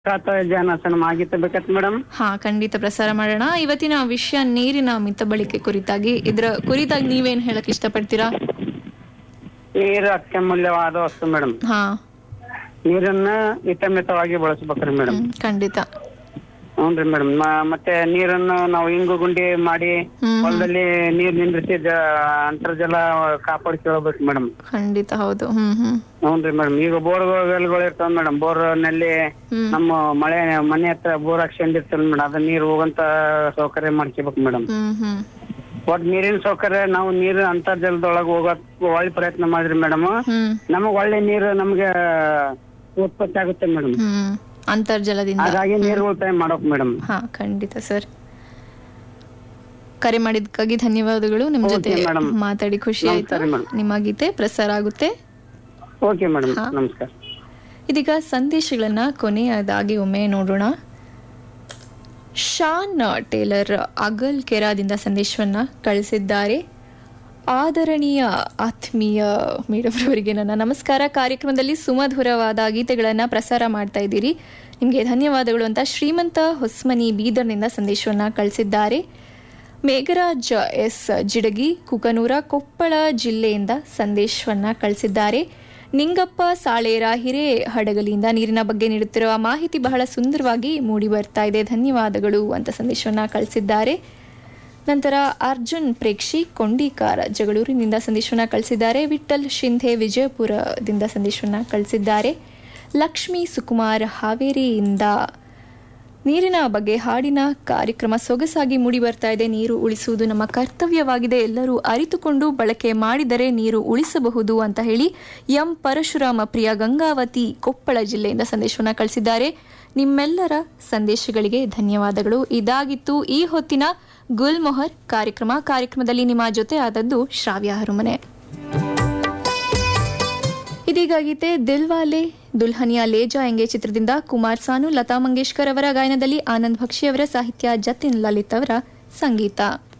ಖಾತ ಜಾನಾಸನ ಆಗಿತ್ತು ಬೇಕತ್ ಮೇಡಮ್ ಹಾ ಖಂಡಿತ ಪ್ರಸಾರ ಮಾಡೋಣ ಇವತ್ತಿನ ವಿಷಯ ನೀರಿನ ಮಿತ ಬಳಕೆ ಕುರಿತಾಗಿ ಇದ್ರ ಕುರಿತಾಗಿ ನೀವೇನ್ ಹೇಳಕ್ ಇಷ್ಟಪಡ್ತೀರಾ ನೀರು ಅತ್ಯಮೂಲ್ಯವಾದ ವಸ್ತು ಮೇಡಮ್ ಹಾ ನೀರನ್ನ ಹಿತಮಿತವಾಗಿ ಬಳಸ್ಬೇಕ್ರಿ ಮೇಡಮ್ ಹ್ಮ್, ಖಂಡಿತ ಹ್ಞೂನ್ರಿ ಮೇಡಮ್ ಮತ್ತೆ ನೀರನ್ನು ನಾವು ಇಂಗು ಗುಂಡಿ ಮಾಡಿ ಹ್ಮ್. ಹೊಲದಲ್ಲಿ ನೀರ್ ನಿಂದ್ರಿಸಿ ಜ- ಅಂತರ್ಜಲ ಕಾಪಾಡ್ಕೊಳ್ಬೇಕು ಮೇಡಮ್ ಖಂಡಿತ ಹೌದು ಹ್ಮ್ ಹ್ಮ್ ಹ್ಞೂನ್ರಿ ಮೇಡಮ್ ಈಗ ಬೋರ್ವೆಲ್ಗಳು ಇರ್ತಾವ ಮೇಡಮ್ ಬೋರ್ ನಲ್ಲಿ ಹ್ಮ್. ನಮ್ಮ ಮಳೆ ಮನೆ ಹತ್ರ ಬೋರ್ ಹಾಕ್ಸ್ಕೊಂಡಿರ್ತಾರ ಮೇಡಮ್ ಅದ ನೀರು ಹೋಗಂತ ಸೌಕರ್ಯ ಮಾಡ್ಕೋಬೇಕು ಮೇಡಮ್ ಹ್ಮ್ ಹ್ಮ್ ಒಟ್ ನೀರಿನ ಸೌಕರ್ಯ ನಾವು ನೀರು ಅಂತರ್ಜಲದೊಳಗ ಹೋಗಕ್ ಒಳ್ಳೆ ಪ್ರಯತ್ನ ಮಾಡಿದ್ರಿ ಮೇಡಮ್ ಹ್ಮ್ ನಮಗ್ ಒಳ್ಳೆ ನೀರು ನಮ್ಗೆ ಉತ್ಪತ್ತಿ ಆಗುತ್ತೆ ಮೇಡಮ್ ಹ್ಮ್ ಅಂತರ್ಜಲದಿಂದ ಹಾಗಾಗಿ ನೀರು ಉಳಿತಾಯ ಮಾಡೋಕ್ ಮೇಡಮ್ ಹಾ ಖಂಡಿತ ಸರ್ ಕರೆ ಮಾಡಿದ್ದಕ್ಕಾಗಿ ಧನ್ಯವಾದಗಳು ನಿಮ್ Okay, ಜೊತೆ madam. ಮಾತಾಡಿ ಖುಷಿ ಆಯ್ತು ನಮಸ್ಕಾರ, madam. ನಿಮ್ಮ ಗೀತೆ ಪ್ರಸಾರ ಆಗುತ್ತೆ ಓಕೆ ಮೇಡಮ್ ಹಾ. ನಮಸ್ಕಾರ ಇದೀಗ ಸಂದೇಶಗಳನ್ನ ಕೊನೆಯದಾಗಿ ಒಮ್ಮೆ ನೋಡೋಣ ಶಾನ್ ಟೇಲರ್ ಅಗಲ್ ಕೆರಾದಿಂದ ಸಂದೇಶವನ್ನ ಕಳಿಸಿದ್ದಾರೆ ಆದರಣೀಯ ಆತ್ಮೀಯ ಮೇಡಮ್ ಅವರಿಗೆ ನನ್ನ ನಮಸ್ಕಾರ ಕಾರ್ಯಕ್ರಮದಲ್ಲಿ ಸುಮಧುರವಾದ ಗೀತೆಗಳನ್ನ ಪ್ರಸಾರ ಮಾಡ್ತಾ ಇದ್ದೀರಿ ನಿಮಗೆ ಧನ್ಯವಾದಗಳು ಅಂತ ಶ್ರೀಮಂತ ಹೊಸ್ಮನಿ ಬೀದರ್ನಿಂದ ಸಂದೇಶವನ್ನ ಕಳಿಸಿದ್ದಾರೆ ಮೇಘರಾಜ್ ಎಸ್ ಜಿಡಗಿ ಕುಕನೂರ ಕೊಪ್ಪಳ ಜಿಲ್ಲೆಯಿಂದ ಸಂದೇಶವನ್ನ ಕಳಿಸಿದ್ದಾರೆ ನಿಂಗಪ್ಪ ಸಾಳೇರ ಹಿರೇ ಹಡಗಲಿಯಿಂದ ನೀರಿನ ಬಗ್ಗೆ ನೀಡುತ್ತಿರುವ ಮಾಹಿತಿ ಬಹಳ ಸುಂದರವಾಗಿ ಮೂಡಿ ಬರ್ತಾ ಇದೆ ಧನ್ಯವಾದಗಳು ಅಂತ ಸಂದೇಶವನ್ನ ಕಳಿಸಿದ್ದಾರೆ ನಂತರ ಅರ್ಜುನ್ ಪ್ರೇಕ್ಷಿ ಕೊಂಡಿಕಾರ ಜಗಳೂರಿನಿಂದ ಸಂದೇಶವನ್ನ ಕಳಿಸಿದ್ದಾರೆ ವಿಠಲ್ ಶಿಂಧೆ ವಿಜಯಪುರದಿಂದ ಸಂದೇಶವನ್ನ ಕಳಿಸಿದ್ದಾರೆ ಲಕ್ಷ್ಮೀ ಸುಕುಮಾರ್ ಹಾವೇರಿಯಿಂದ ನೀರಿನ ಬಗ್ಗೆ ಹಾಡಿನ ಕಾರ್ಯಕ್ರಮ ಸೊಗಸಾಗಿ ಮೂಡಿ ಬರ್ತಾ ಇದೆ ನೀರು ಉಳಿಸುವುದು ನಮ್ಮ ಕರ್ತವ್ಯವಾಗಿದೆ ಎಲ್ಲರೂ ಅರಿತುಕೊಂಡು ಬಳಕೆ ಮಾಡಿದರೆ ನೀರು ಉಳಿಸಬಹುದು ಅಂತ ಹೇಳಿ ಎಂ ಪರಶುರಾಮ ಪ್ರಿಯ ಗಂಗಾವತಿ ಕೊಪ್ಪಳ ಜಿಲ್ಲೆಯಿಂದ ಸಂದೇಶವನ್ನ ಕಳಿಸಿದ್ದಾರೆ ನಿಮ್ಮೆಲ್ಲರ ಸಂದೇಶಗಳಿಗೆ ಧನ್ಯವಾದಗಳು ಇದಾಗಿತ್ತು ಈ ಹೊತ್ತಿನ ಗುಲ್ಮೊಹರ್ ಕಾರ್ಯಕ್ರಮ ಕಾರ್ಯಕ್ರಮದಲ್ಲಿ ನಿಮ್ಮ ಜೊತೆ ಆದದ್ದು ಶ್ರಾವ್ಯ ಹರುಮನೆ ಇದೀಗ ಗೀತೆ ದಿಲ್ವಾಲೆ ದುಲ್ಹನಿಯಾ ಲೇಜಾ ಎಂಗೆ ಚಿತ್ರದಿಂದ ಕುಮಾರ್ ಸಾನು ಲತಾ ಮಂಗೇಶ್ಕರ್ ಅವರ ಗಾಯನದಲ್ಲಿ ಆನಂದ್ ಭಕ್ಷಿ ಅವರ ಸಾಹಿತ್ಯ ಜತಿನ್ ಲಲಿತ್ ಅವರ ಸಂಗೀತ